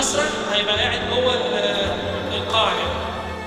المسرح هيبقى قاعد جوه ال- القاعه يعني.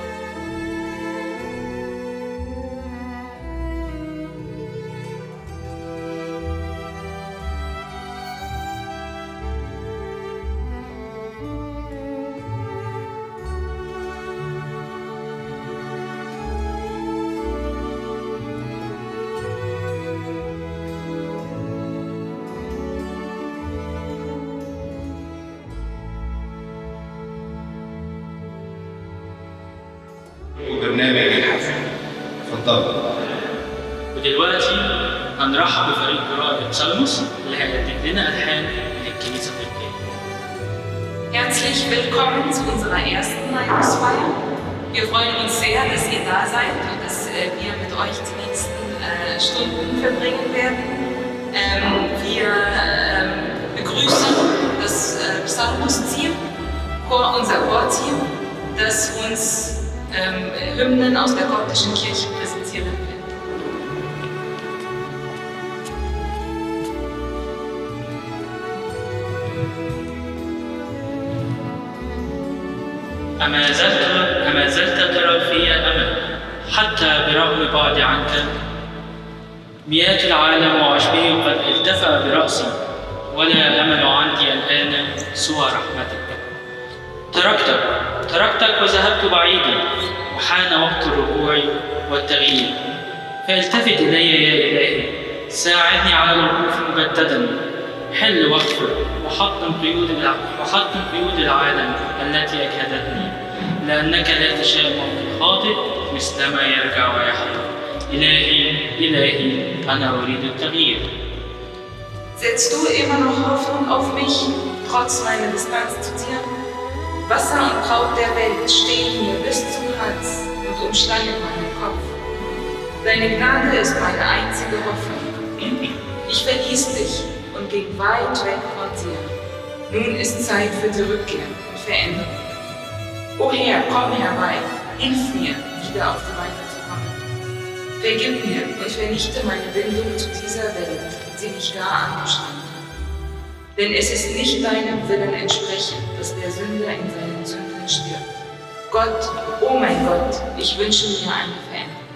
برنامج الحفل اتفضل ودلوقتي هنرحب بفريق قراءة سلمس اللي هيقدم لنا ألحان للكنيسة القبطية. Herzlich willkommen zu unserer ersten Neigungsfeier. Wir freuen uns sehr, dass ihr da seid und dass äh, wir mit euch die nächsten äh, Stunden verbringen werden. Ähm, wir ähm, begrüßen das äh, Psalmus-Team, Chor, unser Chorteam, das uns ähm, Hymnen aus der koptischen Kirche präsentieren wird. أما زلت أما زلت ترى في أمل حتى برغم بعدي عنك مئات العالم وعشبه قد التفى برأسي ولا أمل عندي الآن سوى رحمتك تركتك تركتك وذهبت بعيدا وحان وقت الرجوع والتغيير فالتفت إلي يا إلهي ساعدني على الوقوف مجددا حل واغفر وحطم قيود الع... وحطم قيود العالم التي أجهدتني لأنك لا تشاء موت الخاطئ مثلما يرجع ويحيا إلهي إلهي أنا أريد التغيير Setzt du immer noch Hoffnung auf mich, trotz meiner Distanz zu dir? Wasser und Braut der Welt stehen mir bis zum Hals und umschlangen meinen Kopf. Deine Gnade ist meine einzige Hoffnung. Ich verließ dich und ging weit weg von dir. Nun ist Zeit für die Rückkehr und Veränderung. O Herr, komm herbei, hilf mir, wieder auf die Beine zu kommen. Vergib mir und vernichte meine Bindung zu dieser Welt, die mich gar angestrengt hat. Denn es ist nicht deinem Willen entsprechend, dass der Sünder in seinen Sünden stirbt. Gott, oh mein Gott, ich wünsche mir eine Veränderung.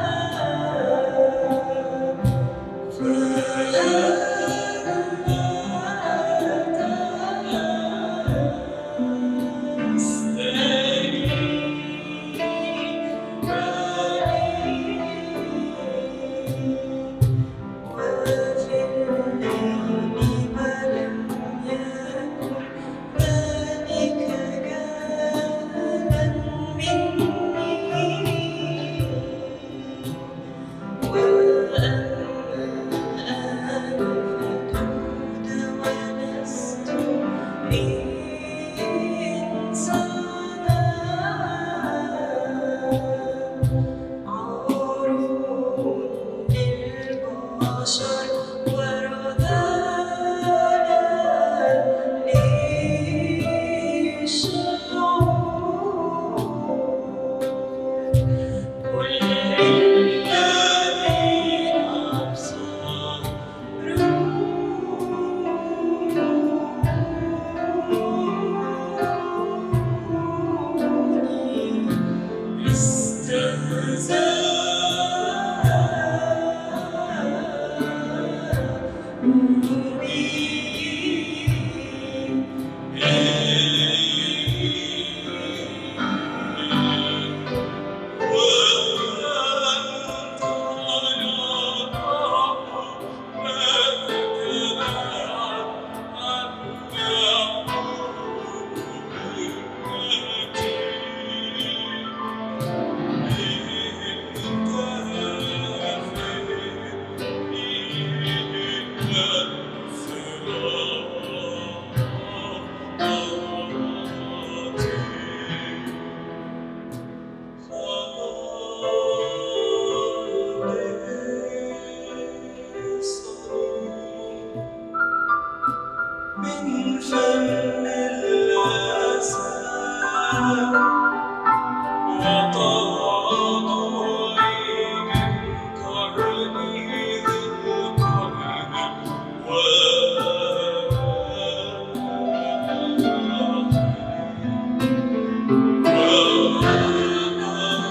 إليك من فم الأسى وتواضعي من قرنه القرن وأنا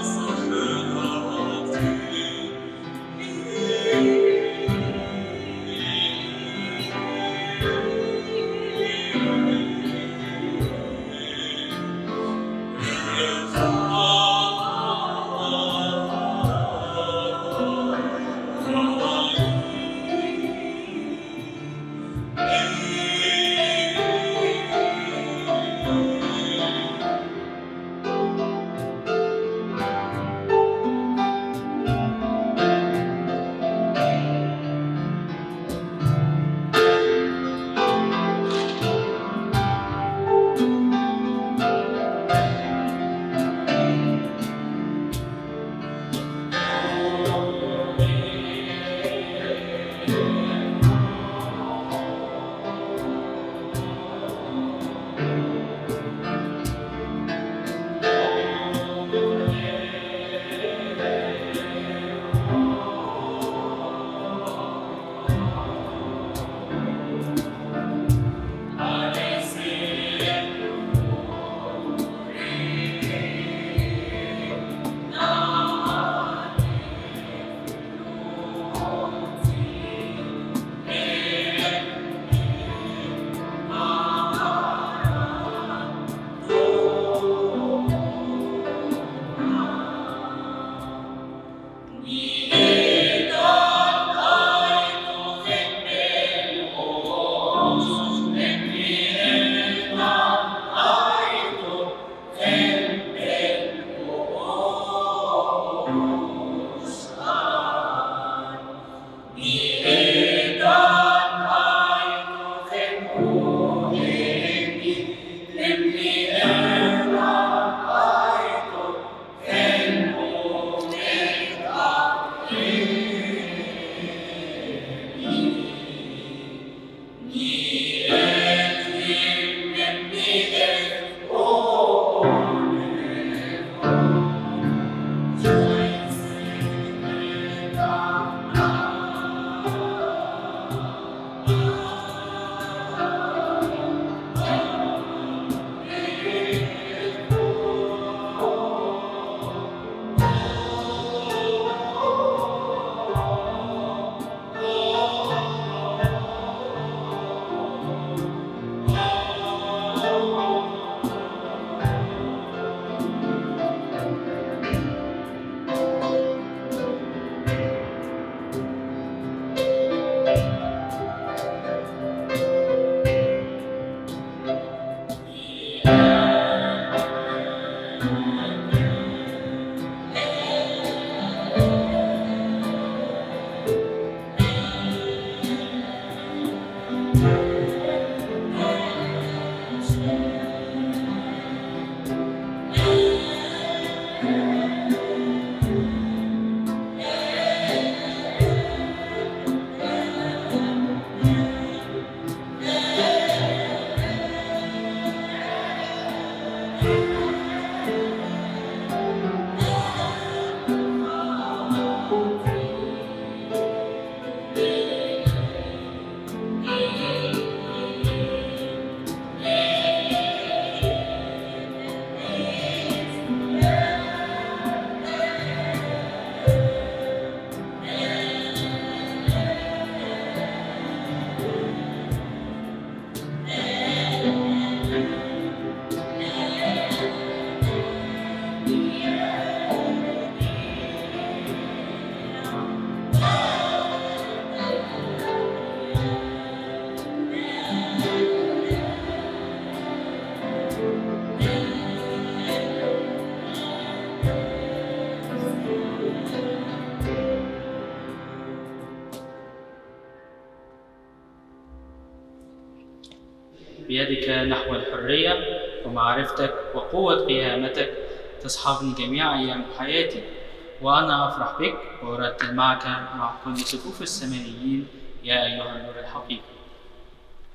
بيدك نحو الحرية ومعرفتك وقوة قيامتك تصحبني جميع أيام حياتي وأنا أفرح بك وأرتل معك مع كل صفوف السمائيين يا أيها النور الحقيقي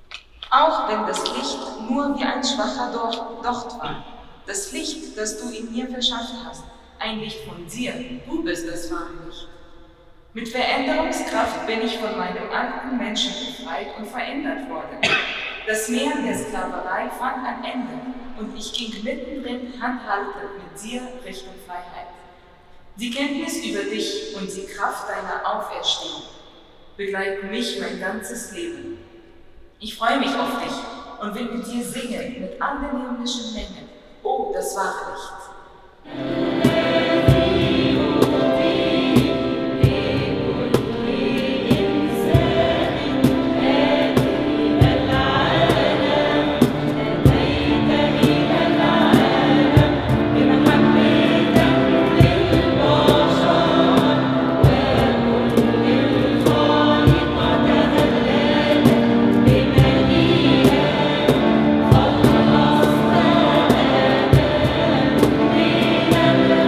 Auch wenn das Licht nur wie ein schwacher Docht Docht war. Das Licht, das du in mir verschafft hast. Ein Licht von dir. Du bist das wahre Licht. Mit Veränderungskraft bin ich von meinem alten Menschen befreit und verändert worden. Das Meer der Sklaverei fand ein Ende und ich ging mittendrin handhaltend mit dir Richtung Freiheit. Die Kenntnis über dich und die Kraft deiner Auferstehung begleiten mich mein ganzes Leben. Ich freue mich auf dich und will mit dir singen mit allen himmlischen Mengen. Oh, das wahre Licht. Amen.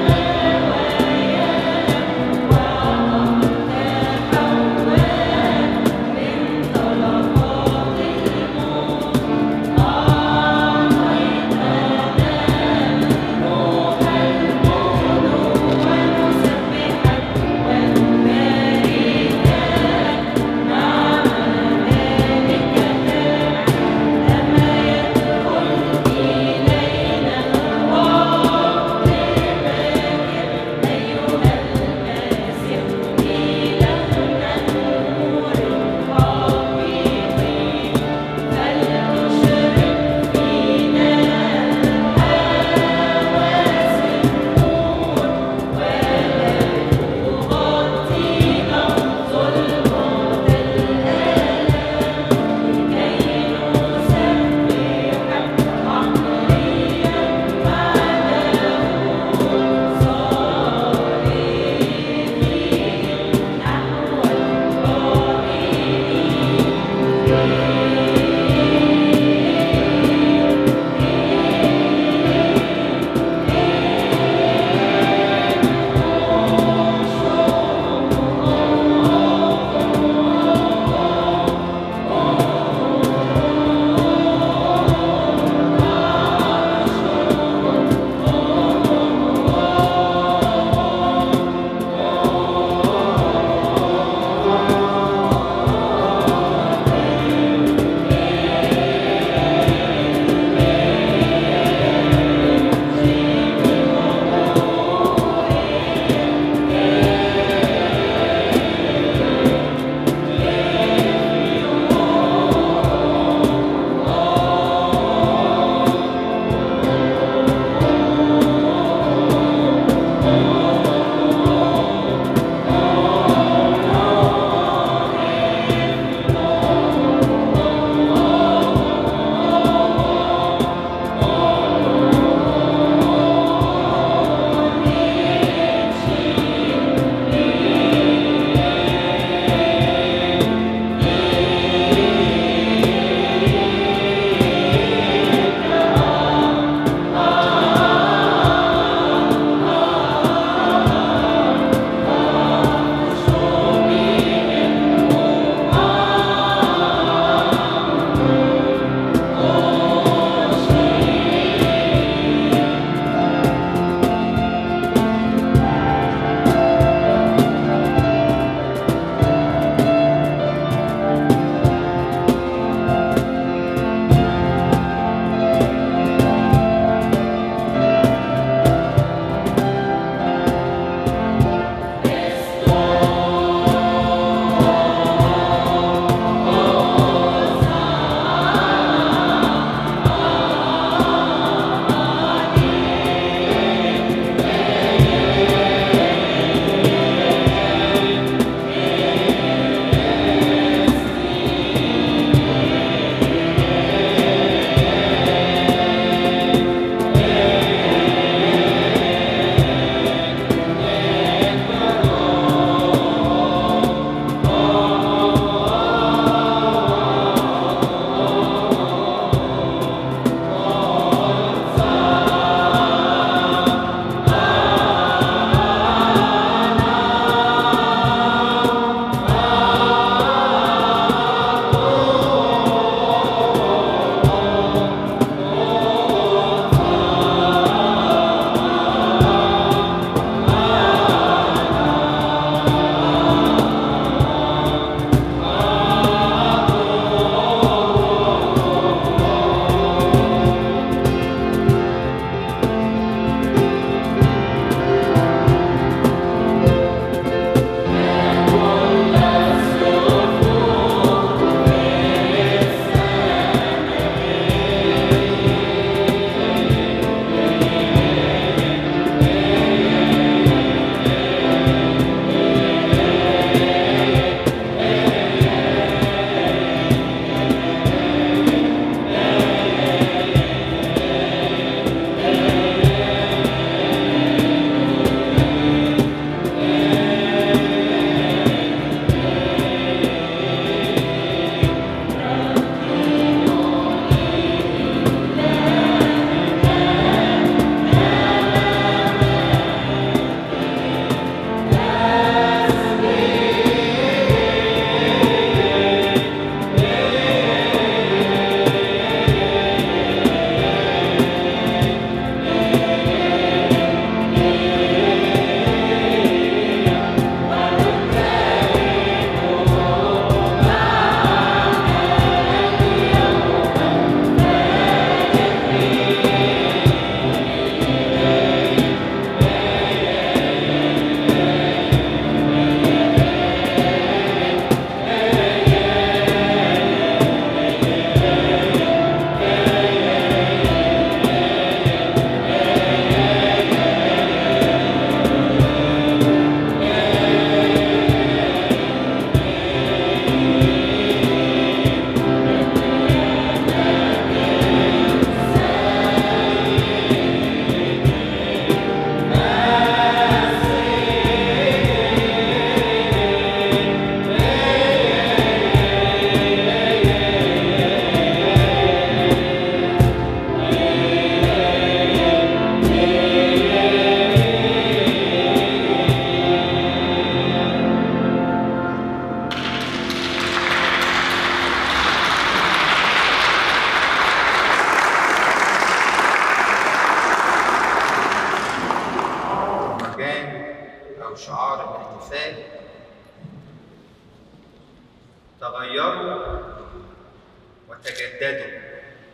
وتجددوا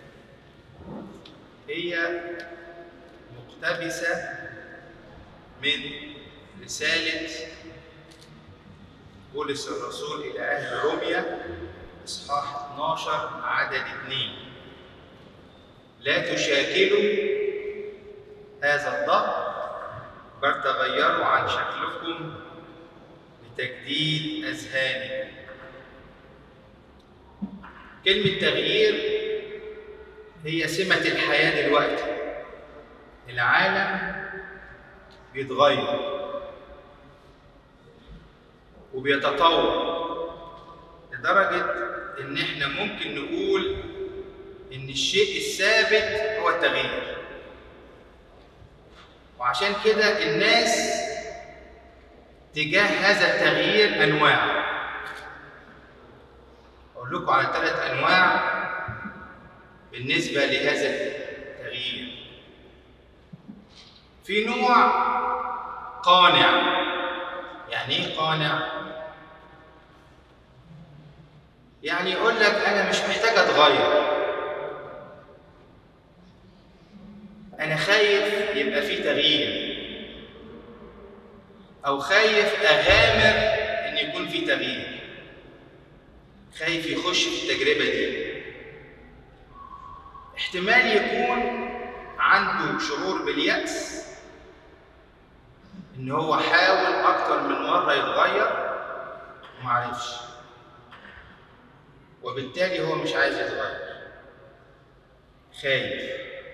هي مقتبسة من رسالة بولس الرسول إلى أهل روميا إصحاح 12 عدد 2 لا تشاكلوا هذا الضغط بل تغيروا عن شكلكم بتجديد أذهانكم كلمة تغيير هي سمة الحياة دلوقتي العالم بيتغير وبيتطور لدرجة إن إحنا ممكن نقول إن الشيء الثابت هو التغيير وعشان كده الناس تجاه هذا التغيير أنواع أقول لكم على ثلاث أنواع بالنسبة لهذا التغيير في نوع قانع يعني ايه قانع يعني يقول لك انا مش محتاج اتغير انا خايف يبقى في تغيير او خايف اغامر ان يكون في تغيير خايف يخش في التجربه دي احتمال يكون عنده شعور باليأس ان هو حاول اكتر من مره يتغير ومعرفش وبالتالي هو مش عايز يتغير خايف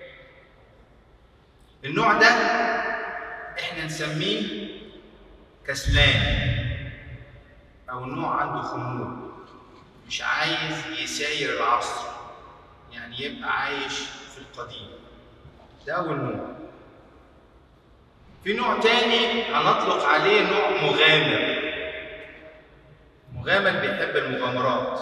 النوع ده احنا نسميه كسلان او نوع عنده خمول مش عايز يساير العصر يعني يبقى عايش في القديم ده اول نوع في نوع تاني هنطلق عليه نوع مغامر مغامر بيحب المغامرات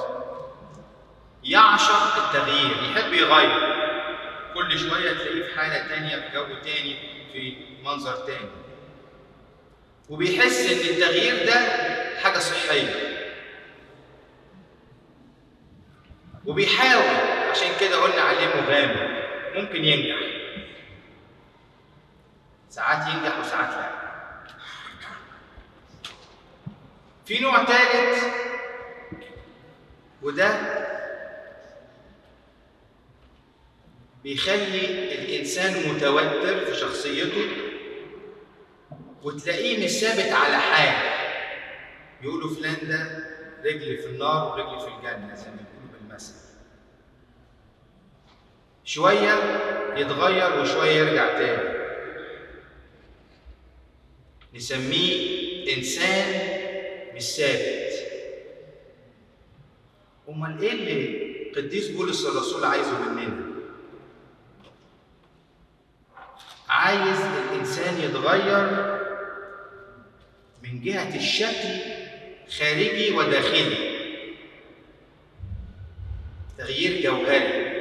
يعشق التغيير يحب يغير كل شوية تلاقيه في حالة تانية في جو تاني في منظر تاني وبيحس إن التغيير ده حاجة صحية وبيحاول عشان كده قلنا عليه مغامر ممكن ينجح ساعات ينجح وساعات لا في نوع ثالث وده بيخلي الإنسان متوتر في شخصيته وتلاقيه مش ثابت على حال يقولوا فلان ده رجل في النار ورجل في الجنة زي ما بيقولوا بالمثل شوية يتغير وشوية يرجع تاني نسميه إنسان مش ثابت أمال إيه اللي قديس بولس الرسول عايزه مننا؟ عايز الإنسان يتغير من جهة الشكل خارجي وداخلي تغيير جوهري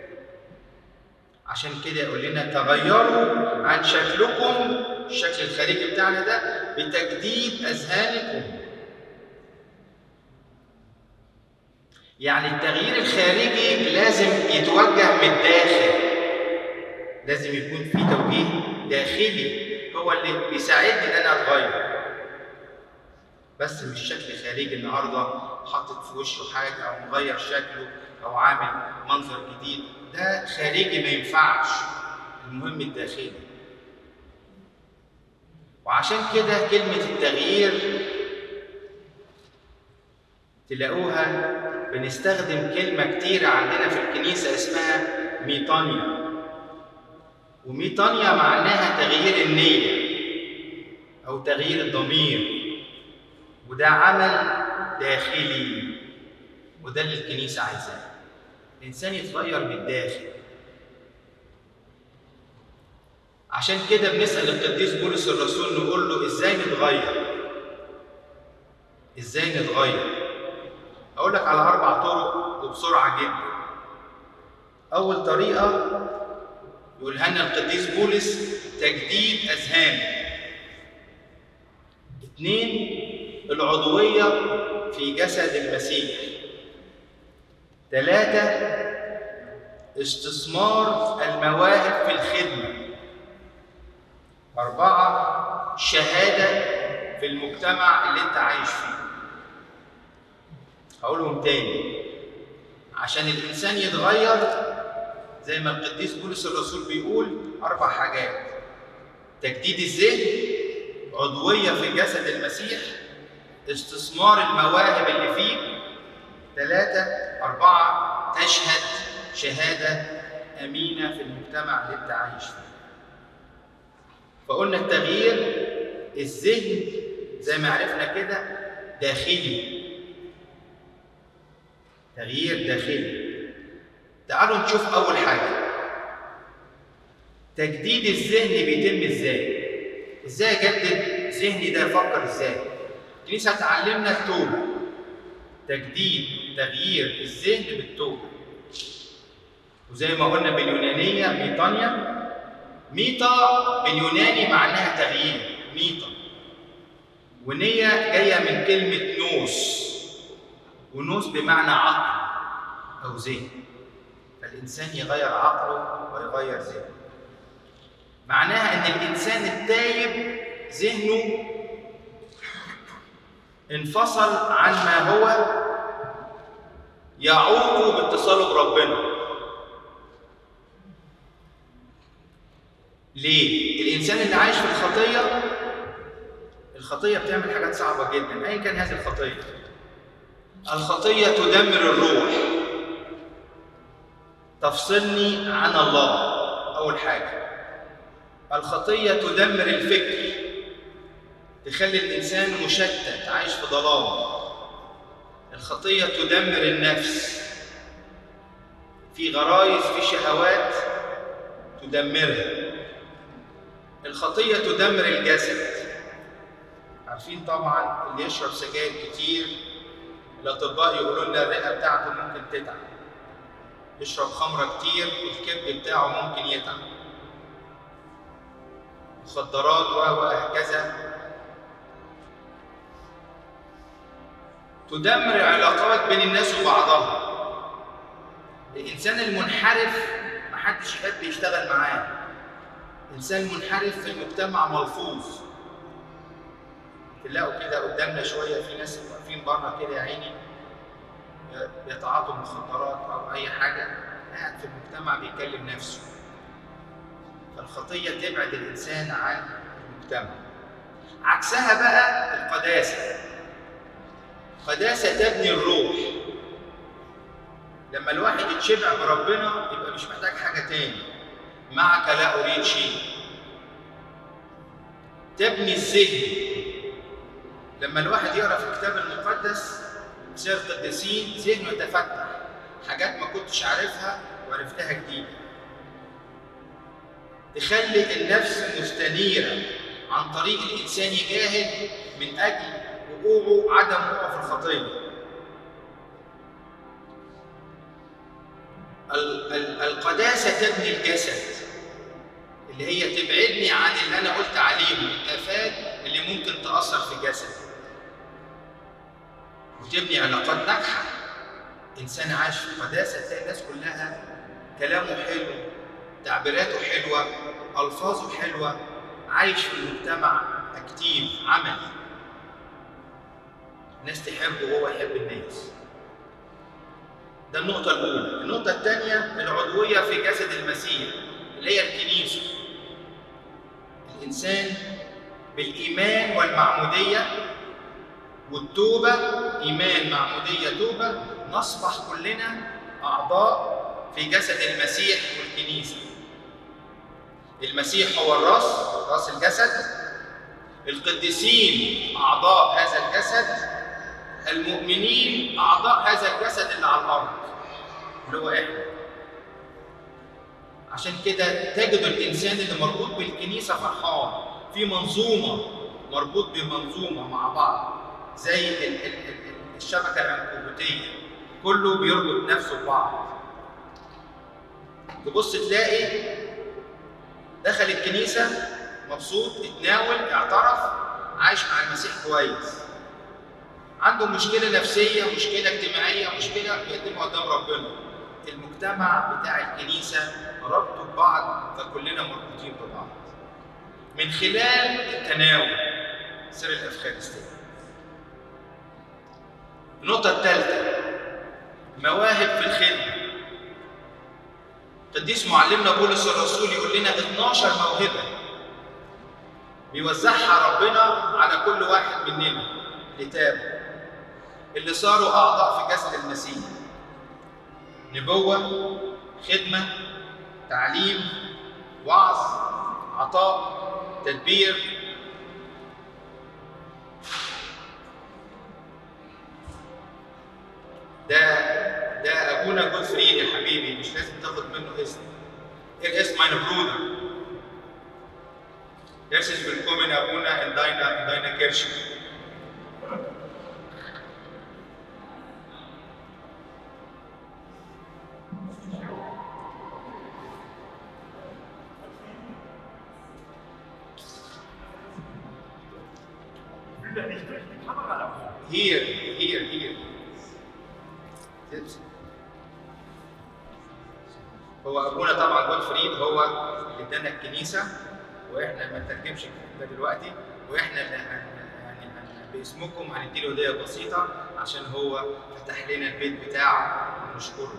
عشان كده يقول لنا تغيروا عن شكلكم الشكل الخارجي بتاعنا ده بتجديد اذهانكم يعني التغيير الخارجي لازم يتوجه من الداخل لازم يكون في توجيه داخلي هو اللي بيساعدني ان انا اتغير بس مش شكل خارجي النهارده حاطط في وشه حاجه او مغير شكله او عامل منظر جديد ده خارجي ما ينفعش المهم الداخلي وعشان كده كلمة التغيير تلاقوها بنستخدم كلمة كتيرة عندنا في الكنيسة اسمها ميطانيا وميطانيا معناها تغيير النية أو تغيير الضمير وده عمل داخلي وده اللي الكنيسة عايزاه الإنسان يتغير من الداخل عشان كده بنسأل القديس بولس الرسول نقول له إزاي نتغير؟ إزاي نتغير؟ أقول لك على أربع طرق وبسرعة جدا. أول طريقة يقولها لنا القديس بولس تجديد أذهان. اثنين العضوية في جسد المسيح. ثلاثة استثمار المواهب في الخدمة أربعة شهادة في المجتمع اللي أنت عايش فيه هقولهم تاني عشان الإنسان يتغير زي ما القديس بولس الرسول بيقول أربع حاجات تجديد الذهن عضوية في جسد المسيح استثمار المواهب اللي فيك ثلاثة أربعة تشهد شهادة أمينة في المجتمع اللي أنت عايش فيه فقلنا التغيير الذهن زي ما عرفنا كده داخلي تغيير داخلي تعالوا نشوف أول حاجة تجديد الذهن بيتم ازاي؟ ازاي اجدد ذهني ده يفكر ازاي؟ الكنيسه تعلمنا التوبه تجديد تغيير الذهن بالتوبه وزي ما قلنا باليونانيه ميطانيا ميطا باليوناني معناها تغيير ميطا ونية جاية من كلمة نوس ونوس بمعنى عقل أو ذهن فالإنسان يغير عقله ويغير ذهنه معناها ان الانسان التايب ذهنه انفصل عن ما هو يعوق باتصاله بربنا ليه الانسان اللي عايش في الخطيه الخطيه بتعمل حاجات صعبه جدا ايا كان هذه الخطيه الخطيه تدمر الروح تفصلني عن الله اول حاجه الخطية تدمر الفكر تخلي الإنسان مشتت عايش في ضلال الخطية تدمر النفس في غرايز في شهوات تدمرها الخطية تدمر الجسد عارفين طبعا اللي يشرب سجاير كتير الأطباء يقولوا لنا الرئة بتاعته ممكن تتعب يشرب خمرة كتير الكبد بتاعه ممكن يتعب مخدرات وهكذا تدمر علاقات بين الناس وبعضها الانسان المنحرف محدش يحب يشتغل معاه انسان منحرف في المجتمع ملفوظ تلاقوا كده قدامنا شويه في ناس واقفين بره كده يا عيني بيتعاطوا مخدرات او اي حاجه قاعد في المجتمع بيكلم نفسه فالخطية تبعد الإنسان عن المجتمع عكسها بقى القداسة القداسة تبني الروح لما الواحد يتشبع بربنا يبقى مش محتاج حاجة تاني معك لا أريد شيء تبني الذهن لما الواحد يقرا في الكتاب المقدس سير القديسين ذهنه يتفتح حاجات ما كنتش عارفها وعرفتها جديده تخلي النفس مستنيرة عن طريق الإنسان يجاهد من أجل وقوعه عدم وقوعه في الخطية. القداسة تبني الجسد اللي هي تبعدني عن اللي أنا قلت عليهم الآفات اللي ممكن تأثر في الجسد. وتبني علاقات ناجحة. إنسان عايش في قداسة تلاقي الناس كلها كلامه حلو تعبيراته حلوة ألفاظه حلوة عايش في المجتمع أكتيف عملي الناس تحبه وهو يحب الناس ده النقطة الأولى النقطة الثانية العضوية في جسد المسيح اللي هي الكنيسة الإنسان بالإيمان والمعمودية والتوبة إيمان معمودية توبة نصبح كلنا أعضاء في جسد المسيح والكنيسة المسيح هو الراس راس الجسد القديسين أعضاء هذا الجسد المؤمنين أعضاء هذا الجسد اللي على الأرض اللي هو إحنا عشان كده تجد الإنسان اللي مربوط بالكنيسة فرحان في منظومة مربوط بمنظومة مع بعض زي ال- ال- ال- الشبكة العنكبوتية كله بيربط نفسه ببعض تبص تلاقي دخل الكنيسة مبسوط اتناول اعترف عايش مع المسيح كويس عنده مشكله نفسيه مشكله اجتماعيه مشكله يقدمها قدام ربنا المجتمع بتاع الكنيسه ربطه ببعض فكلنا مربوطين ببعض من خلال التناول سر الافخارستيه النقطه الثالثه مواهب في الخدمه قديس معلمنا بولس الرسول يقول لنا 12 موهبه بيوزعها ربنا على كل واحد مننا لتابه اللي صاروا اعضاء في جسد المسيح نبوه خدمه تعليم وعظ عطاء تدبير ده ده ابونا جودفريد يا حبيبي مش لازم تاخد منه اسم Er ist mein Bruder. Herzlich willkommen, Abuna, in deiner, in deiner Kirche. Hier, hier, hier. Sitz. هو ابونا طبعا جود فريد هو اللي ادانا الكنيسه واحنا ما نترجمش الكلام ده دلوقتي واحنا اللي هن يعني هن- باسمكم هنديله هديه بسيطه عشان هو فتح لنا البيت بتاعه ونشكره.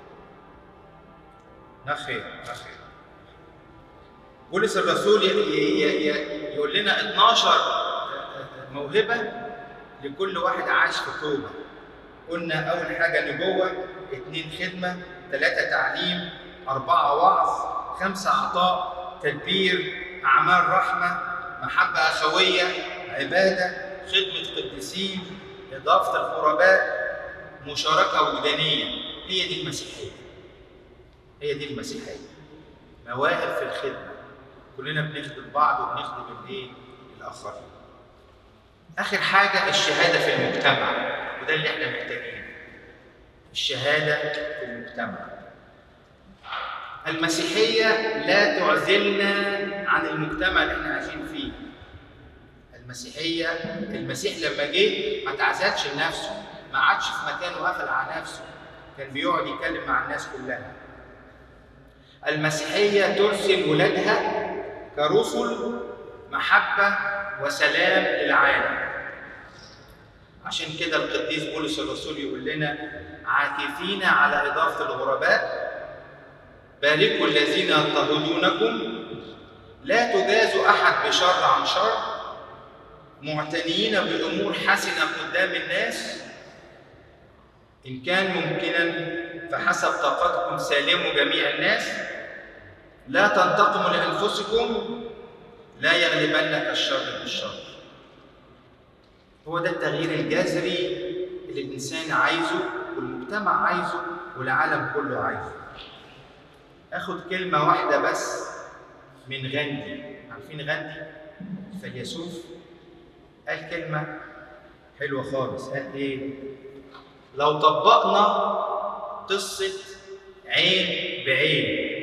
نخير نخير. بولس الرسول ي- ي- ي- ي- يقول لنا 12 موهبه لكل واحد عاش في توبه. قلنا اول حاجه نبوه، اثنين خدمه، ثلاثه تعليم، اربعه وعظ، خمسه عطاء، تدبير، اعمال رحمه، محبه اخويه، عباده، خدمه قديسين، اضافه الغرباء، مشاركه وجدانيه. هي دي المسيحيه. هي دي المسيحيه. مواهب في الخدمه. كلنا بنخدم بعض وبنخدم الايه؟ الاخرين. اخر حاجه الشهاده في المجتمع وده اللي احنا محتاجينه. الشهاده في المجتمع. المسيحيه لا تعزلنا عن المجتمع اللي احنا عايشين فيه. المسيحيه المسيح لما جه ما تعزلش لنفسه، ما عادش في مكانه وقفل على نفسه. كان بيقعد يتكلم مع الناس كلها. المسيحيه ترسل ولادها كرسل محبه وسلام للعالم. عشان كده القديس بولس الرسول يقول لنا عاكفين على إضافة الغرباء باركوا الذين يضطهدونكم لا تجازوا أحد بشر عن شر معتنيين بأمور حسنة قدام الناس إن كان ممكنا فحسب طاقتكم سالموا جميع الناس لا تنتقموا لأنفسكم لا يغلبنك الشر بالشر هو ده التغيير الجذري اللي الانسان عايزه والمجتمع عايزه والعالم كله عايزه. اخد كلمه واحده بس من غاندي، عارفين غاندي؟ الفيلسوف قال كلمه حلوه خالص، قال ايه؟ لو طبقنا قصه عين بعين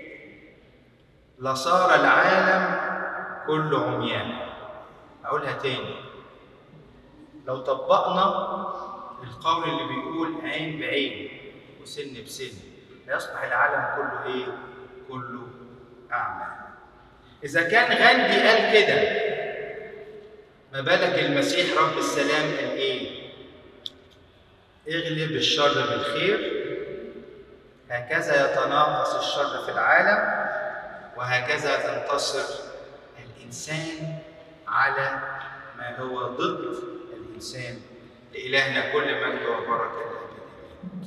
لصار العالم كله عميان. اقولها تاني لو طبقنا القول اللي بيقول عين بعين وسن بسن هيصبح العالم كله ايه؟ كله اعمى. اذا كان غاندي قال كده ما بالك المسيح رب السلام قال ايه؟ اغلب الشر بالخير هكذا يتناقص الشر في العالم وهكذا تنتصر الانسان على ما هو ضد الإنسان لإلهنا كل مجد وبركة الأبد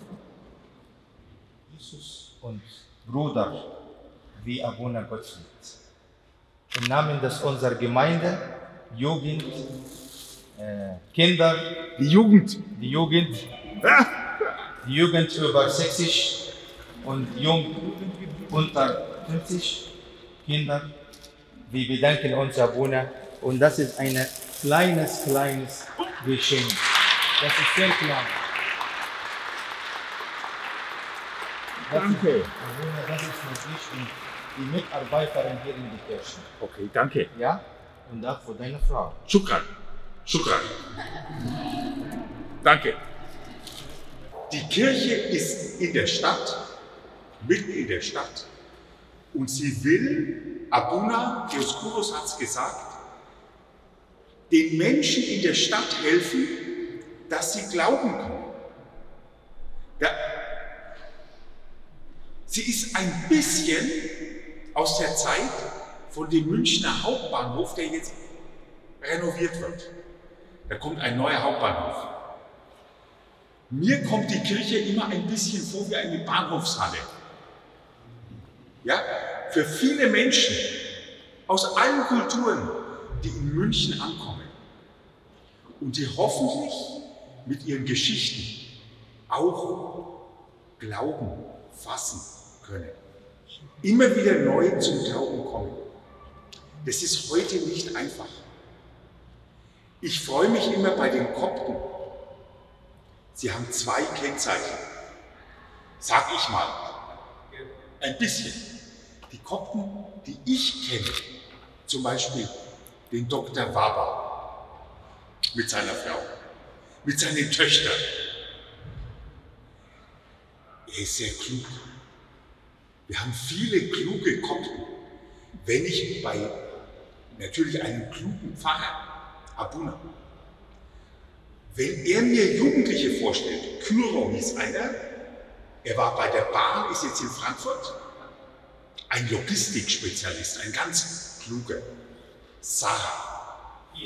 Jesus und Bruder wie Abuna Gottfried. Im Namen des unserer Gemeinde, Jugend, äh, Kinder, Die Jugend. die Jugend, die Jugend über 60 und Jung unter 50 Kinder. Wir bedanken uns, Abuna, und das ist ein kleines, kleines Geschenk. Das ist sehr klein. Das Danke. Ist, Abuna, das ist für dich und die Mitarbeiterin hier in der Kirche. Okay, danke. Ja? Und auch für deine Frau. Shukran. Shukran. Danke. Die Kirche ist in der Stadt, mitten in der Stadt, und sie will, Abuna Dioskuros hat es gesagt, den Menschen in der Stadt helfen, dass sie glauben können. Ja. Sie ist ein bisschen aus der Zeit von dem Münchner Hauptbahnhof, der jetzt renoviert wird. Da kommt ein neuer Hauptbahnhof. Mir kommt die Kirche immer ein bisschen vor wie eine Bahnhofshalle. Ja, für viele Menschen aus allen Kulturen, die in München ankommen und die hoffentlich mit ihren Geschichten auch Glauben fassen können. Immer wieder neu zum Glauben kommen. Das ist heute nicht einfach. Ich freue mich immer bei den Kopten. Sie haben zwei Kennzeichen. Sag ich mal. Ein bisschen. Die Kopten, die ich kenne, zum Beispiel den Dr. Waber mit seiner Frau, mit seinen Töchtern. Er ist sehr klug. Wir haben viele kluge Kopten. Wenn ich bei natürlich einem klugen Pfarrer, Abuna, wenn er mir Jugendliche vorstellt, Kyro hieß einer, er war bei der Bahn, ist jetzt in Frankfurt, ein Logistikspezialist, ein ganz kluger. Sarah.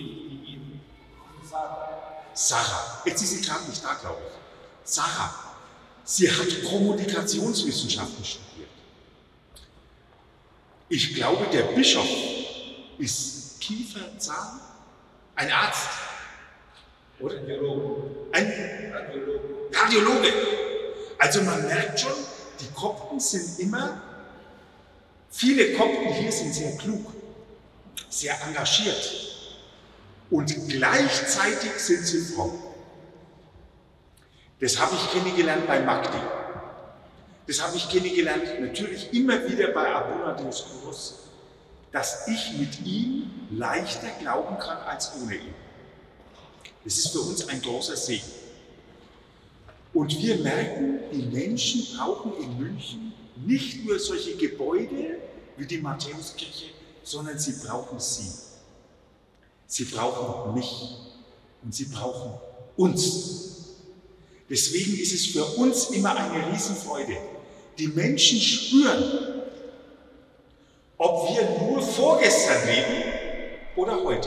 Sarah. Jetzt ist sie gerade nicht da, glaube ich. Sarah. Sie hat Kommunikationswissenschaften studiert. Ich glaube, der Bischof ist Kiefer, Zahn, ein Arzt. Oder? Ein Radiologe. Also man merkt schon, die Kopten sind immer, viele Kopten hier sind sehr klug, sehr engagiert und gleichzeitig sind sie fromm. Das habe ich kennengelernt bei Magdi. Das habe ich kennengelernt natürlich immer wieder bei Abuna Dioskuros, dass ich mit ihm leichter glauben kann als ohne ihn. Das ist für uns ein großer Segen. Und wir merken, die Menschen brauchen in München nicht nur solche Gebäude wie die Matthäuskirche, sondern sie brauchen sie. Sie brauchen mich und sie brauchen uns. Deswegen ist es für uns immer eine Riesenfreude. Die Menschen spüren, ob wir nur vorgestern leben oder heute.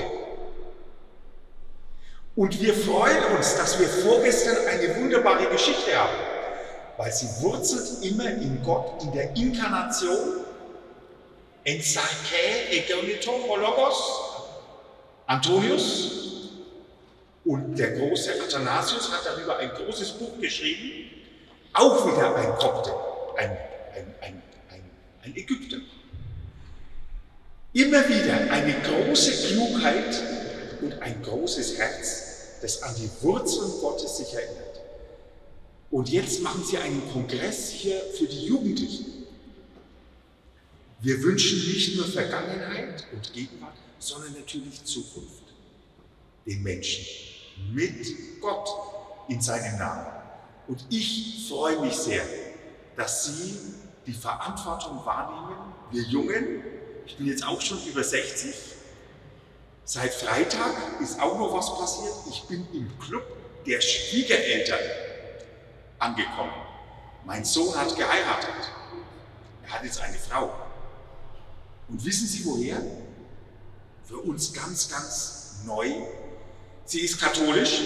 Und wir freuen uns, dass wir vorgestern eine wunderbare Geschichte haben, weil sie wurzelt immer in Gott, in der Inkarnation, en Sarke Egoniton Hologos, Antonius und der große Athanasius hat darüber ein großes Buch geschrieben, auch wieder ein Kopte, ein, ein, ein, ein, ein Ägypter. Immer wieder eine große Klugheit und ein großes Herz, das an die Wurzeln Gottes sich erinnert. Und jetzt machen sie einen Kongress hier für die Jugendlichen. Wir wünschen nicht nur Vergangenheit und Gegenwart, sondern natürlich Zukunft. Den Menschen mit Gott in seinem Namen. Und ich freue mich sehr, dass Sie die Verantwortung wahrnehmen, wir Jungen, ich bin jetzt auch schon über 60, seit Freitag ist auch noch was passiert, ich bin im Club der Schwiegereltern angekommen. Mein Sohn hat geheiratet. Er hat jetzt eine Frau. Und wissen Sie woher? Für uns ganz, ganz neu. Sie ist katholisch.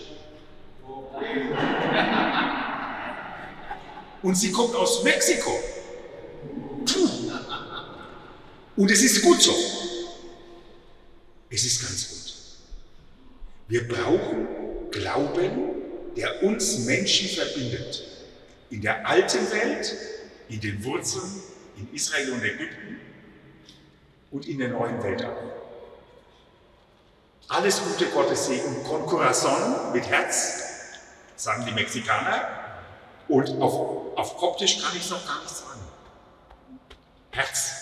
Und sie kommt aus Mexiko. Puh. Und es ist gut so. Es ist ganz gut. Wir brauchen Glauben, der uns Menschen verbindet. In der alten Welt, in den Wurzeln, in Israel und Ägypten und in der neuen Welt auch. Alles Gute Gottes Segen, con corazon, mit Herz, sagen die Mexikaner. Und auf, auf Koptisch kann ich es noch gar nicht sagen. Herz.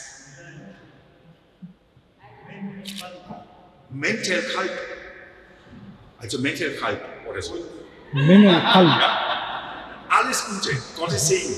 Mental Kalb. Also Mental Kalb oder so. من القلب Alles Gute, Gottes Segen.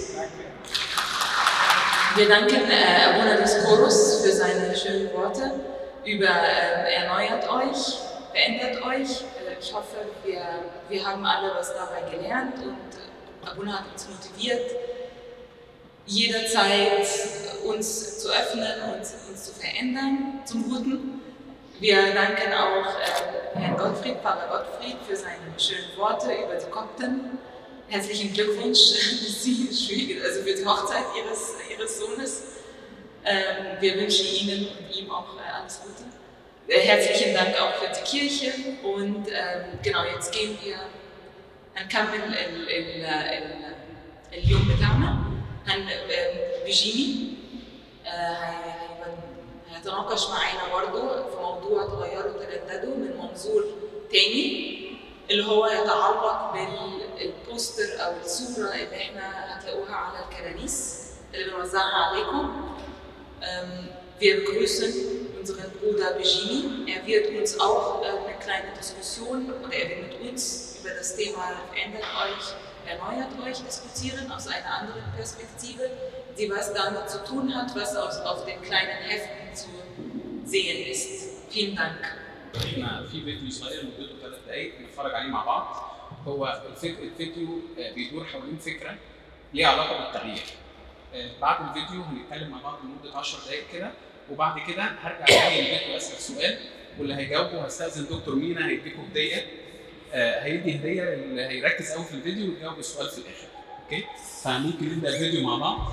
Wir danken äh, Abuna Diskoros für seine schönen Worte über äh, erneuert euch, verändert euch. Äh, ich hoffe, wir, wir haben alle was dabei gelernt und äh, Abuna hat uns motiviert, jederzeit uns zu öffnen und uns zu verändern zum Guten. Wir danken auch äh, Herrn Gottfried, Pfarrer Gottfried, für seine schönen Worte über die Kopten. Herzlichen Glückwunsch Sie, Schwieger- also für die Hochzeit Ihres, Ihres Sohnes. Ähm, wir wünschen Ihnen und ihm auch äh, alles Gute. Äh, herzlichen Dank auch für die Kirche und ähm, genau, jetzt gehen wir هنكمل ال- ال- ال- اليوم بتاعنا هن آم، بجيمي آه، هي- هيبقى- هيتناقش معانا برضو في موضوع تغيروا تجددوا من منظور تاني اللي هو يتعلق بالبوستر او الصوره اللي احنا هتلاقوها على الكراريس اللي بنوزعها عليكم Ähm, wir begrüßen unseren Bruder Begini. Er wird uns auch äh, eine kleine Diskussion oder er wird mit uns über das Thema Verändert euch, erneuert euch diskutieren aus einer anderen Perspektive, die was damit zu tun hat, was aus, auf den kleinen Heften zu sehen ist. Vielen Dank. احنا في فيديو صغير مدته ثلاث دقائق نتفرج عليه مع بعض هو الفك... الفيديو آه، بيدور حوالين فكره ليها علاقه بالتغيير آه، بعد الفيديو هنتكلم مع بعض لمده 10 دقائق كده وبعد كده هرجع تاني الفيديو اسال سؤال واللي هيجاوبه هستاذن دكتور مينا هيديكم هديه آه، هيدي هديه للي هيركز قوي في الفيديو ويجاوب السؤال في الاخر اوكي فممكن نبدا الفيديو مع بعض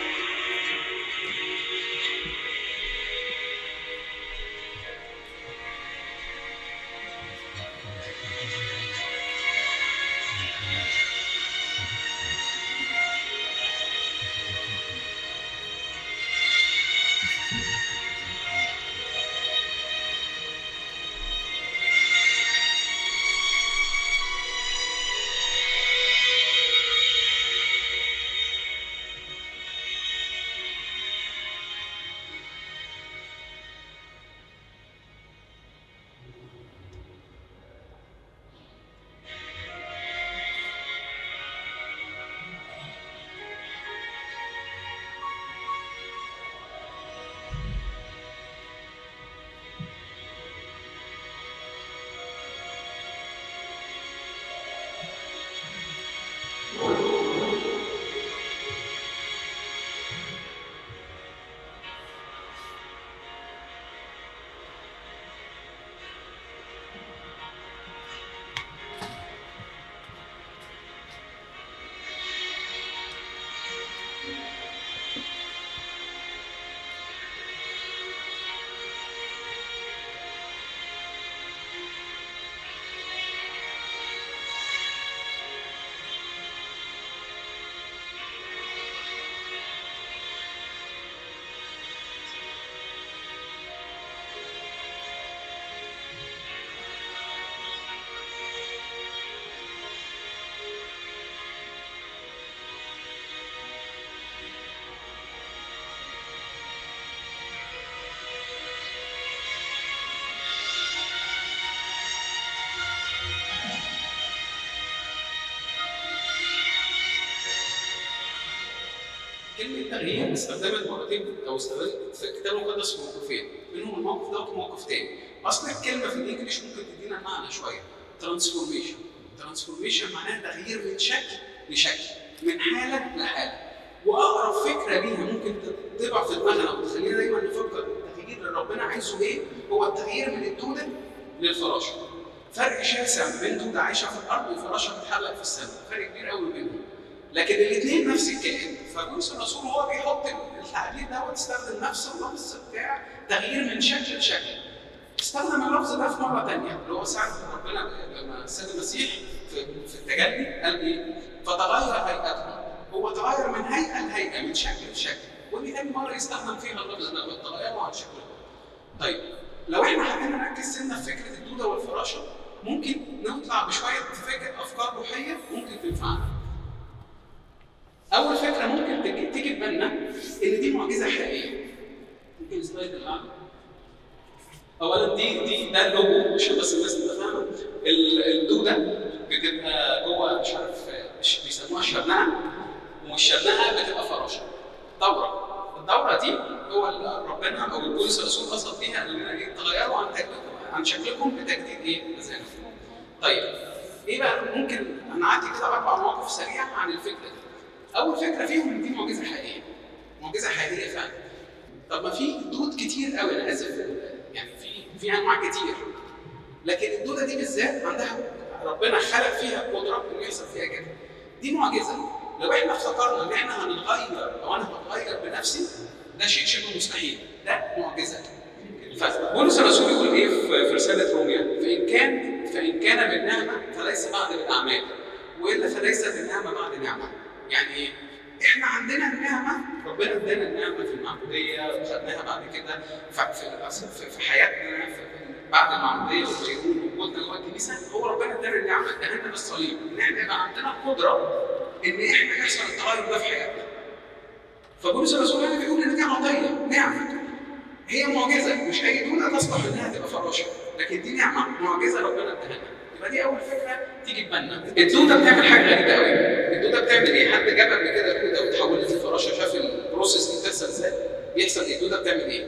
كلمة تغيير استخدمت مرتين أو استخدمت في الكتاب المقدس في موقفين، منهم الموقف ده وموقف تاني. أصل الكلمة في الإنجليش ممكن تدينا معنى شوية. ترانسفورميشن. ترانسفورميشن معناها تغيير من شكل لشكل، من حالة لحالة. وأقرب فكرة ليها ممكن تبقى في دماغنا أو تخلينا دايما نفكر التغيير اللي ربنا عايزه إيه؟ هو التغيير من الدودة للفراشة. فرق شاسع بين دودة عايشة في الأرض وفراشة بتتحلق في السماء، فرق كبير قوي بينهم. لكن الاثنين نفس الكائن فبولس الرسول وهو بيحط التعبير دوت استخدم نفس اللفظ بتاع تغيير من شكل لشكل استخدم اللفظ ده في مره ثانيه اللي هو ساعه ربنا لما السيد المسيح في, في التجلي قال ايه؟ فتغير هيئته هو تغير من هيئه لهيئه من شكل لشكل ودي ثاني مره يستخدم فيها اللفظ ده والتغير عن شكله طيب لو احنا حبينا نركز سنه في فكره الدوده والفراشه ممكن نطلع بشويه فكر افكار روحيه ممكن تنفعنا اول فكره ممكن تجي تيجي في بالنا ان دي معجزه حقيقيه ممكن السلايد اللي بعده اولا دي دي ده اللوجو عشان بس الناس تبقى فاهمه ال- الدوده بتبقى جوه مش عارف مش بيسموها شرنقه والشرنقه بتبقى فراشه دوره الدوره دي هو اللي ربنا او البولس الرسول قصد بيها ان إيه؟ تغيروا عن تجديدكم عن شكلكم بتجديد ايه؟ مزاجكم. طيب ايه بقى ممكن نعدي كده اربع مواقف سريعه عن الفكره دي. اول فكره فيهم ان دي معجزه حقيقيه. معجزه حقيقيه فعلا. طب ما في دود كتير قوي انا اسف يعني في في انواع كتير لكن الدوده دي بالذات عندها ربنا خلق فيها قدره انه يحصل فيها كده. دي معجزه لو احنا افتكرنا ان احنا هنتغير او انا هتغير بنفسي ده شيء شبه مستحيل ده معجزه فبولس الرسول يقول ايه في في رساله روميا فان كان فان كان بالنعمه فليس بعد بالاعمال والا فليس بالنعمه بعد نعمه يعني ايه؟ احنا عندنا النعمه ربنا ادانا النعمه في المعموديه وخدناها بعد كده ف- في في- في حياتنا في- بعد المعموديه والقيروم ووجودنا جوه الكنيسه هو ربنا ادانا النعمه ادانا بالصليب ان احنا يبقى عندنا القدره ان احنا يحصل التغير ده في حياتنا. فبولس الرسول هنا بيقول ان دي عطيه نعمه هي معجزه مش اي دوله تصلح انها تبقى فراشه لكن دي نعمه معجزه ربنا اداها لنا يبقى دي اول فكره تيجي في بالنا الدوده بتعمل حاجه غريبه قوي الدوده بتعمل ايه؟ حد جاب قبل كده دوده وتحولت لفراشه شاف البروسيس دي بتحصل ازاي؟ بيحصل ايه؟ الدوده بتعمل ايه؟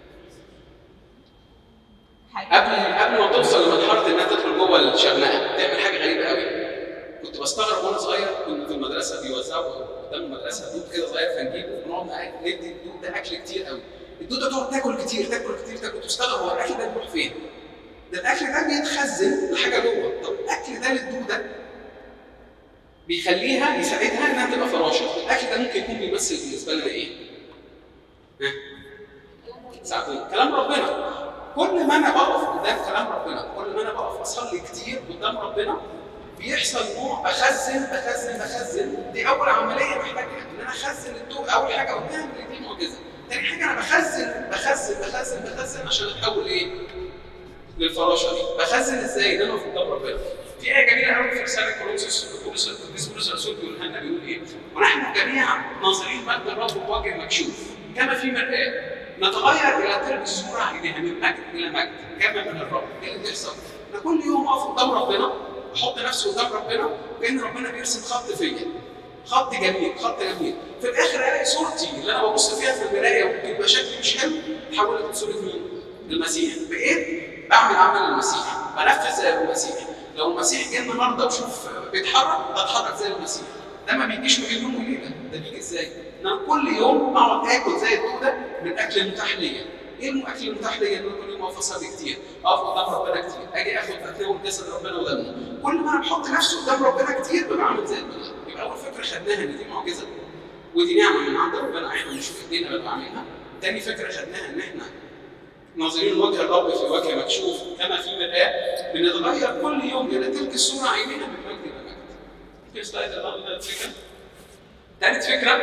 قبل قبل ما توصل لمرحله انها تدخل جوه الشرنقه بتعمل حاجه غريبه قوي كنت بستغرب وانا صغير كنا في المدرسه بيوزعوا قدام المدرسه دود كده صغير فنجيبه ونقعد معاه ندي الدود ده اكل كتير قوي الدوده تقعد تاكل كتير تاكل كتير تاكل تستغرب هو الاكل ده بيروح فين؟ ده الاكل ده بيتخزن لحاجه جوه طب الاكل ده للدوده بيخليها يساعدها انها تبقى فراشه الاكل ده ممكن يكون بيمثل بالنسبه لنا ايه؟ ها؟ ساعتين كلام ربنا كل ما انا بقف قدام كلام ربنا كل ما انا بقف اصلي كتير قدام ربنا بيحصل نوع بخزن بخزن بخزن دي اول عمليه محتاجها ان انا اخزن الضوء اول حاجه قلناها ان دي معجزه تاني حاجه انا بخزن بخزن بخزن بخزن عشان اتحول ايه؟ للفراشه دي بخزن ازاي؟ ان انا اقف قدام ربنا في ايه جميله قوي في رساله كورنثوس بولس القديس بولس الرسول بيقولها لنا بيقول ايه؟ ونحن جميعا ناظرين مجد الرب بوجه مكشوف كما في مرآة نتغير الى تلك الصوره عينها من مجد الى مجد كما من الرب ايه اللي بيحصل؟ انا كل يوم اقف قدام ربنا احط نفسي قدام ربنا كان ربنا بيرسم خط فيا خط جميل خط جميل في الاخر الاقي صورتي اللي انا ببص فيها في المرايه وبيبقى شكلي مش حلو اتحولت لصوره مين؟ المسيح بقيت بعمل عمل المسيح بنفذ زي المسيح لو المسيح جه النهارده وشوف بيتحرك بتحرك زي المسيح ده ما بيجيش من يوم وليله ده بيجي ازاي؟ ان انا كل يوم اقعد اكل زي الدوده من الاكل المتاح ليا ايه الاكل المتاح ليا ان انا كل يوم اقف اصلي كتير اقف قدام ربنا كتير اجي اخد اتناول جسد ربنا ودمه كل ما انا بحط نفسي قدام ربنا كتير ببقى عامل زي البني آدم. يبقى اول فكره خدناها ان دي معجزه ودي نعمه من عند ربنا احنا مش في ايدينا بنبقى عاملينها تاني فكره خدناها ان احنا ناظرين وجه الرب في وجه مكشوف كما في مرآة بنتغير كل يوم الى تلك الصوره عيننا من مجد الى مجد. في سلايد الأرض فكره ثالث فكره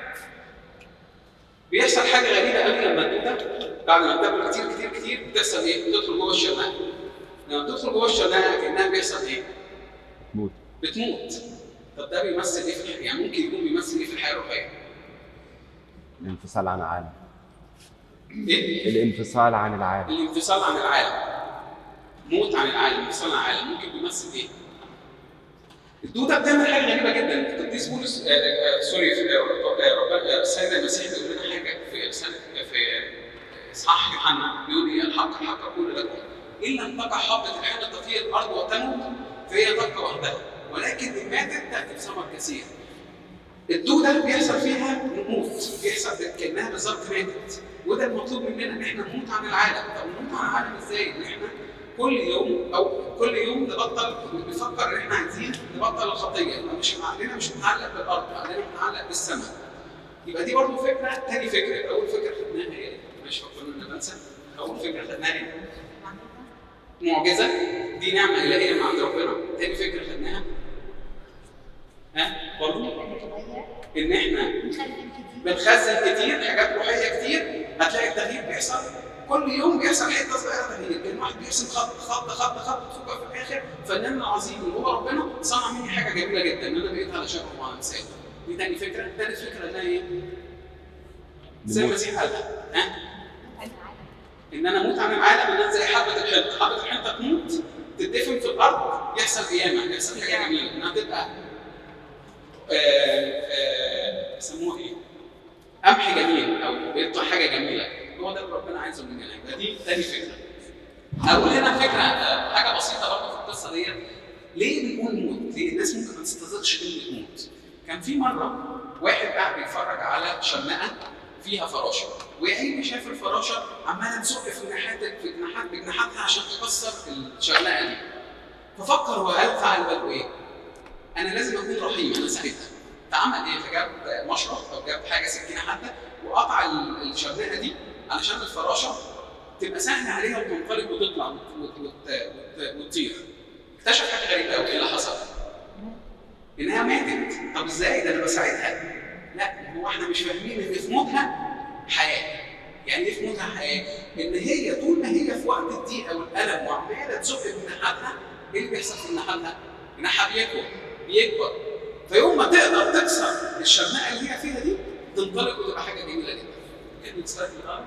بيحصل حاجه غريبه قوي لما الدوده بعد ما بتاكل كتير كتير كتير بتحصل ايه؟ بتدخل جوه الشرنقه. لما بتدخل جوه الشرنقه كانها بيحصل ايه؟ موت بتموت. طب ده بيمثل ايه في الحياه؟ يعني ممكن يكون بيمثل ايه في الحياه الروحيه؟ الانفصال عن العالم ايه؟ الانفصال عن العالم الانفصال عن العالم موت عن العالم انفصال عن العالم ممكن بيمثل ايه؟ الدوده بتعمل حاجه غريبه جدا القديس بولس آه، آه، سوري في آه، رب- آه، السيد المسيح بيقول لنا حاجه في رساله في اصحاح يوحنا بيقول ايه الحق الحق اقول لكم ان لم تقع حبه الحنطه في الارض وتموت فهي تبقى وحدها ولكن ان ماتت تاتي بثمر كثير الدوده بيحصل فيها موت بيحصل كانها بالظبط ماتت وده المطلوب مننا ان احنا نموت عن العالم طب نموت عن العالم ازاي؟ ان احنا كل يوم او كل يوم نبطل نفكر ان احنا عايزين نبطل الخطيه يبقى مش عقلنا مش متعلق بالارض عقلنا متعلق بالسماء يبقى دي برضه فكره تاني فكره اول فكره خدناها هي مش فكرنا ان بنسى اول فكره خدناها هي معجزه دي نعمه الهيه من عند ربنا تاني فكره خدناها ها برضه ان احنا بنخزن كتير حاجات روحيه كتير هتلاقي التغيير بيحصل كل يوم بيحصل حته صغيره تغيير كان واحد بيرسم خط خط خط خط فوق في الاخر فنان العظيم اللي هو ربنا صنع مني حاجه جميله جدا ان انا بقيت على شبه مع انسان دي تاني فكره تالت فكره انها ايه؟ زي ما المسيح قالها ها؟ ان انا اموت عن العالم ان انا زي حبه الحنطه حبه الحنطه تموت تدفن في الارض يحصل قيامه يحصل حاجه جميله انها تبقى آه، آه، يسموها ايه؟ قمح جميل او بيطلع حاجه جميله هو ده اللي ربنا عايزه مننا يبقى دي تاني فكره. اقول هنا فكره آه، حاجه بسيطه برضه في القصه ديت ليه بنقول موت؟ ليه الناس ممكن ما تستظهرش كلمه موت؟ كان في مره واحد قاعد بيتفرج على شرنقه فيها فراشه وعيني شاف الفراشه عماله تزق في جناحات في جناحات بجناحاتها عشان تكسر الشرنقه دي ففكر هو قال فعل باله ايه؟ انا لازم اكون رحيم انا ساعتها فعمل ايه؟ فجاب مشرط او جاب حاجه سكينه حتى وقطع ال- الشرنقه دي علشان الفراشه تبقى سهل عليها وتنطلق وتطلع وت- وت- وت- وت- وتطير. اكتشف حاجه غريبه قوي ايه اللي حصل؟ انها ماتت طب ازاي ده انا بساعدها؟ لا هو احنا مش فاهمين ان في موتها حياه. يعني ايه في موتها حياه؟ ان هي طول ما هي في وقت الضيقه والالم وعماله تزق بجناحاتها ايه اللي بيحصل في جناحاتها؟ جناحها بيكبر بيكبر فيوم ما تقدر تكسر الشرنقه اللي هي فيها دي تنطلق وتبقى حاجه جميله جدا. كلمه سلاح الارض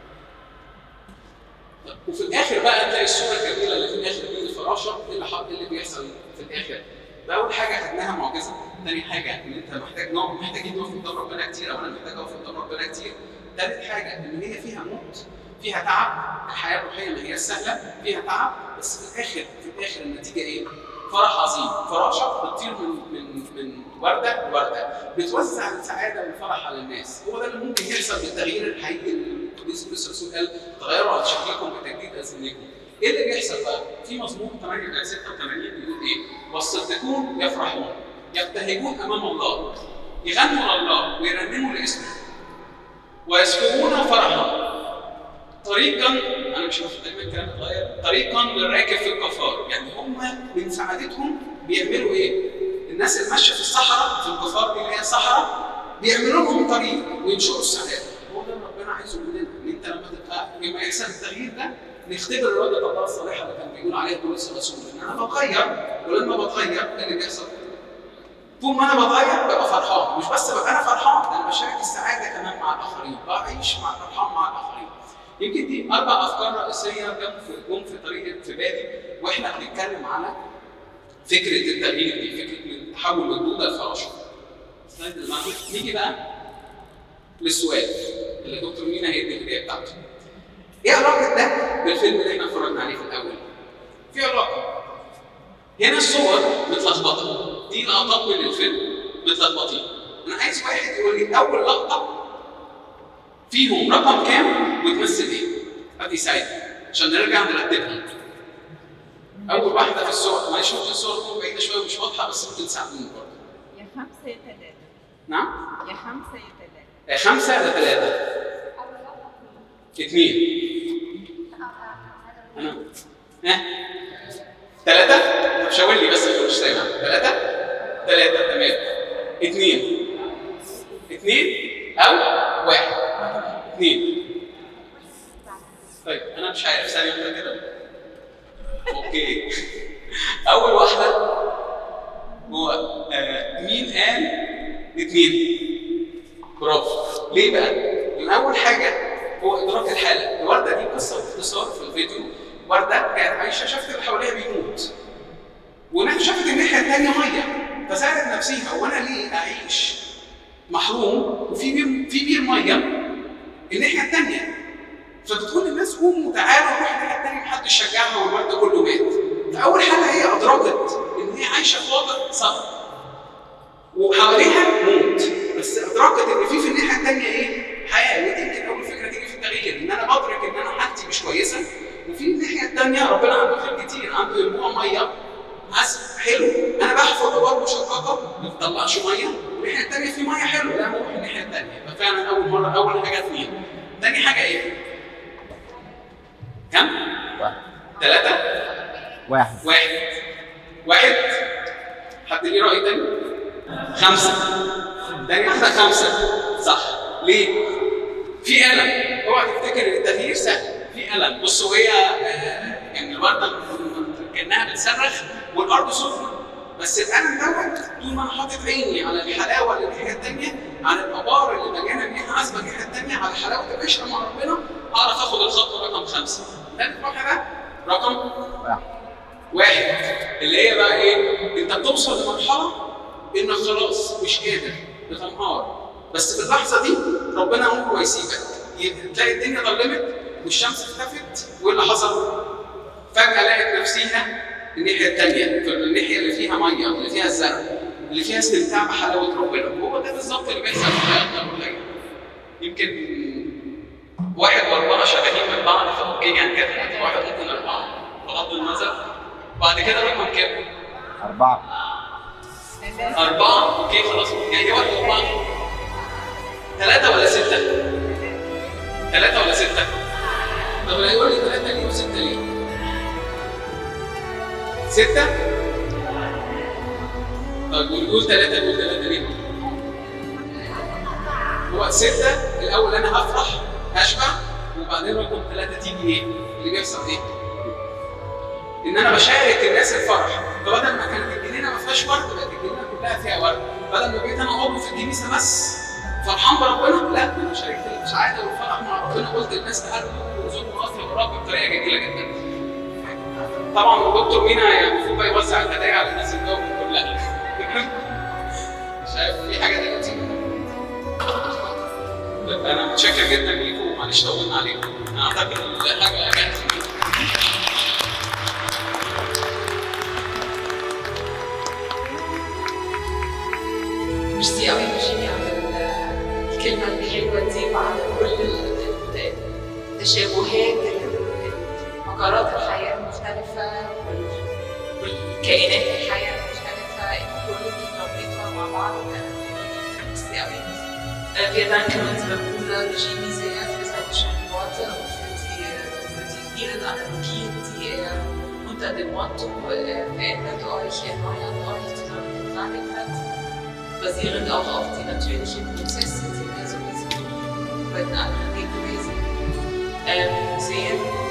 طب وفي الاخر بقى تلاقي الصوره الجميله اللي في الاخر دي الفراشه اللي حط اللي بيحصل في الاخر ده اول حاجه خدناها معجزه ثاني حاجه ان انت محتاج نوع محتاجين نقف قدام ربنا كتير او انا محتاج اقف قدام ربنا كتير ثالث حاجه ان هي فيها موت فيها تعب الحياه الروحيه ما هي سهله فيها تعب بس في الاخر في الاخر النتيجه ايه؟ فرح عظيم فراشه بتطير من من من ورده لورده بتوزع السعاده والفرح على الناس هو ده اللي ممكن يحصل بالتغيير الحقيقي اللي القديس بولس الرسول قال تغيروا على شكلكم بتجديد اذهانكم ايه اللي بيحصل بقى؟ في مزمور 8 86 بيقول ايه؟ والصديقون يفرحون يبتهجون امام الله يغنوا لله ويرنموا لاسمه ويسكبون فرحا طريقا انا مش عارف تقريبا الكلام اتغير طريقا للراكب في القفار يعني هم من سعادتهم بيعملوا ايه؟ الناس اللي ماشيه في الصحراء في القفار دي اللي هي الصحراء بيعملوا لهم طريق وينشروا السعاده هو ده اللي ربنا عايزه مننا ان انت لما تبقى لما يحصل التغيير ده نختبر اراده الله الصالحه اللي كان بيقول عليها بولس الرسول ان انا بتغير ولما بتغير إيه اللي بيحصل طول ما انا بتغير ببقى فرحان مش بس ببقى انا فرحان ده انا بشارك السعاده كمان مع الاخرين بعيش مع فرحان مع الاخرين يمكن دي اربع افكار رئيسيه جم في جم في طريقه في بالي واحنا بنتكلم على فكره التغيير دي فكره من تحول من دوده لفراشه السلايد اللي بعده نيجي بقى للسؤال اللي دكتور مينا هيدي الهديه بتاعته ايه علاقه ده بالفيلم اللي احنا اتفرجنا عليه في الاول؟ في علاقه هنا الصور متلخبطه دي لقطات من الفيلم متلخبطين انا عايز واحد يقول لي اول لقطه فيهم رقم كام وتمثل ايه؟ حد يساعدني عشان نرجع نرتبها اول واحده في الصور معلش ممكن الصور تكون بعيده شويه ومش واضحه بس ممكن تساعدوني برضه يا خمسة يا ثلاثة نعم؟ يا خمسة يا ثلاثة آه، خمسه ولا ثلاثه؟ اثنين انا ها؟ ثلاثة؟ طب شاور لي بس عشان مش سامع ثلاثة؟ ثلاثة تمام اثنين اثنين أو واحد اثنين طيب أنا مش عارف ثانية واحدة كده أوكي أول واحدة هو آه مين قال اثنين برافو ليه بقى؟ لأن أول حاجة هو إدراك الحالة الوردة دي قصة باختصار في الفيديو وردة كانت عايشة شافت اللي حواليها بيموت ونحن شافت الناحية التانية مية فسألت نفسها هو أنا ليه أعيش محروم وفي بير في بير مية الناحية التانية فبتقول للناس قوموا تعالوا نروح الناحية التانية محدش شجعها والورد كله مات فأول حاجة هي أدركت إن هي عايشة في وضع صعب وحواليها موت بس ادركت ان في في الناحيه الثانيه ايه؟ حياه ودي يمكن اول فكره تيجي في التغيير ان انا بدرك ان انا حالتي مش كويسه وفي الناحيه الثانيه ربنا عنده خير كتير عنده ينبوع ميه عذب حلو انا بحفر ابار مشققه ما بتطلعش ميه والناحيه الثانيه في ميه حلوه لا نروح الناحيه الثانيه ففعلا اول مره اول حاجه اثنين ثاني حاجه ايه؟ كم؟ واحد ثلاثه واحد واحد واحد حد ليه رأي تاني؟ خمسة تاني واحدة خمسة صح ليه؟ في ألم اوعى تفتكر ان التغيير سهل في ألم بصوا هي آه، يعني الوردة كأنها بتصرخ والأرض سخنة بس الألم دوت طول ما أنا حاطط عيني على الحلاوة اللي الناحية التانية على الآبار اللي مليانة مياه عذبة الناحية التانية على حلاوة العشرة مع ربنا أعرف آخد الخطوة رقم خمسة تالت واحدة رقم واحد واحد اللي هي بقى ايه؟ انت بتوصل لمرحله انك خلاص مش قادر بتنهار بس في اللحظه دي ربنا عمره ما يسيبك ي- تلاقي الدنيا ظلمت والشمس اختفت وايه اللي حصل؟ فجاه لقيت نفسيها الناحيه الثانيه في الناحيه اللي فيها ميه اللي فيها الزرع اللي فيها استمتاع بحلاوه ربنا وهو ده بالظبط اللي بيحصل في حياتنا الروحيه يمكن واحد واربعه شبهين من بعض فاوكي يعني كده واحد ممكن اربعه بغض النظر بعد كده رقم كام؟ أربعة أربعة أوكي خلاص يعني هي واحد وأربعة ثلاثة ولا ستة؟ ثلاثة ولا ستة؟ طب لا يقول لي ثلاثة ليه وستة ليه؟ ستة؟ طب يقول ثلاثة يقول ثلاثة ليه؟ هو ستة الأول أنا هفرح هشبع وبعدين رقم ثلاثة تيجي إيه؟ اللي بيحصل إيه؟ ان انا بشارك الناس الفرح فبدل ما كانت الجنينه ما فيهاش ورد بقت الجنينه كلها فيها ورد بدل ما بقيت انا عضو في الكنيسه بس فرحان بربنا لا ده انا شاركت السعاده والفرح مع ربنا قلت للناس تعالوا وزوروا مصر وراك بطريقه جميله جدا طبعا الدكتور مينا المفروض بقى يوزع الهدايا على الناس الجو كلها مش عارف في حاجه دلوقتي لا، انا متشكر جدا ليكم ومعلش طولنا عليكم انا اعتقد ان حاجه جت ميرسي قوي فيرجينيا على ال- الكلمة الحلوة دي وعلى كل ال- ال- التشابهات مجرات الحياة المختلفة وال- والكائنات الحياة المختلفة إن كلهم ربيتها مع بعض ميرسي قوي Äh, Wir danken unserer Bruder Regini sehr für seine schönen Worte und für die, für die vielen Analogien, die er unter dem Motto äh, verändert euch, erneuert euch zusammengetragen hat basierend auch auf die natürlichen Prozesse, die wir sowieso bei den anderen Weg gewesen ähm, sehen.